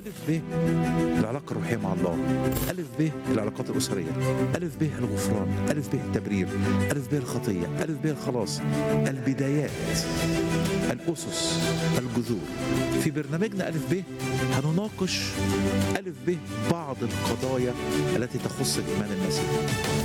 ألف ب العلاقة الروحية مع الله ألف ب العلاقات الأسرية ألف ب الغفران ألف ب التبرير ألف ب الخطية ألف ب الخلاص البدايات الأسس الجذور في برنامجنا ألف ب هنناقش ألف ب بعض القضايا التي تخص الإيمان المسيحي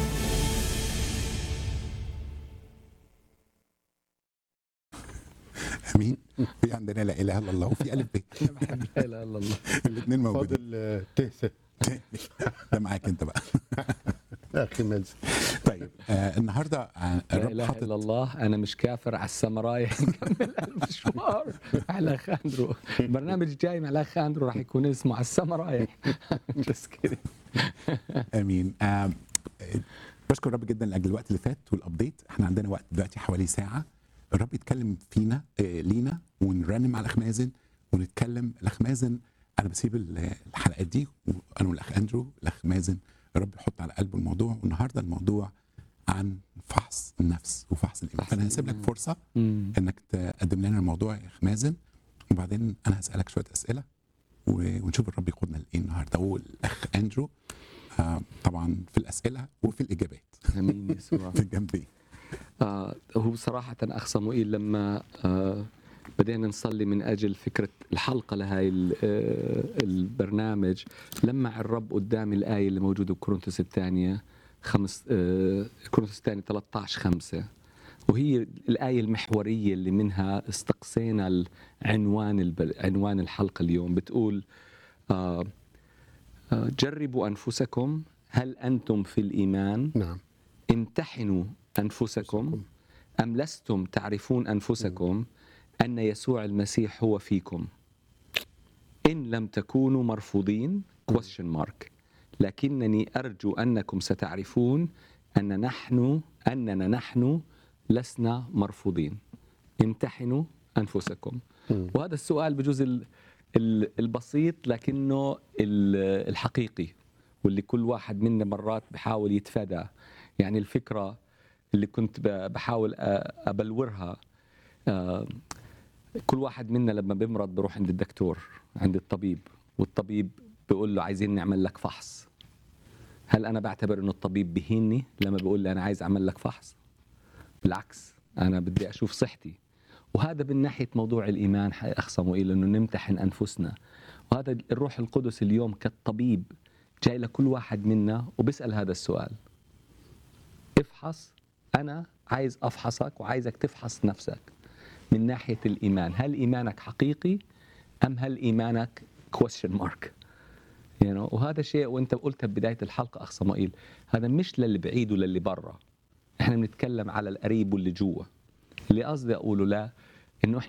امين في عندنا لا اله الا الله وفي الف ب لا اله الا الله الاثنين موجودين فاضل آه، تهسه ده معاك انت بقى يا اخي مجد طيب آه النهارده آه، لا الرب اله حاطط الا الله انا مش كافر على الساموراي نكمل المشوار على الاخ اندرو البرنامج جاي مع الاخ اندرو راح يكون اسمه على الساموراي بس كده امين آه آه، بشكر الرب جدا لاجل الوقت اللي فات والابديت احنا عندنا وقت دلوقتي حوالي ساعه الرب يتكلم فينا آه لينا ونرنم على الاخ مازن ونتكلم الاخ مازن انا بسيب ال- الحلقات دي وانا والاخ اندرو الاخ مازن الرب يحط على قلبه الموضوع والنهارده الموضوع عن فحص النفس وفحص الايمان فحص فانا هسيب لك الإيمان. فرصه مم. انك تقدم لنا الموضوع يا اخ مازن وبعدين انا هسالك شويه اسئله و- ونشوف الرب يقودنا لايه النهارده والاخ اندرو آه طبعا في الاسئله وفي الاجابات امين يسوع في الجنبين آه هو صراحة أخ صموئيل لما آه بدينا نصلي من أجل فكرة الحلقة لهاي ال- آه البرنامج لمع الرب قدامي الآية اللي موجودة بكورنثوس الثانية خمس آه كورنثوس الثانية 13 خمسة وهي الآية المحورية اللي منها استقصينا العنوان الب- عنوان الحلقة اليوم بتقول آه آه جربوا أنفسكم هل أنتم في الإيمان نعم امتحنوا انفسكم ام لستم تعرفون انفسكم ان يسوع المسيح هو فيكم ان لم تكونوا مرفوضين question mark لكنني ارجو انكم ستعرفون ان نحن اننا نحن لسنا مرفوضين امتحنوا انفسكم مم. وهذا السؤال بجوز ال- ال- البسيط لكنه ال- الحقيقي واللي كل واحد منا مرات بحاول يتفادى يعني الفكرة اللي كنت ب- بحاول أ- أبلورها آه، كل واحد منا لما بيمرض بروح عند الدكتور عند الطبيب والطبيب بيقول له عايزين نعمل لك فحص هل أنا بعتبر إنه الطبيب بهيني لما بيقول لي أنا عايز أعمل لك فحص بالعكس أنا بدي أشوف صحتي وهذا من ناحية موضوع الإيمان ح- أخ صموئيل إنه نمتحن أنفسنا وهذا الروح القدس اليوم كالطبيب جاي لكل واحد منا وبيسأل هذا السؤال افحص أنا عايز أفحصك وعايزك تفحص نفسك من ناحية الإيمان هل إيمانك حقيقي أم هل إيمانك question mark you know? وهذا شيء وانت قلتها ببدايه الحلقه اخ صمائيل هذا مش للي بعيد وللي برا احنا بنتكلم على القريب واللي جوا اللي قصدي اقوله لا انه احنا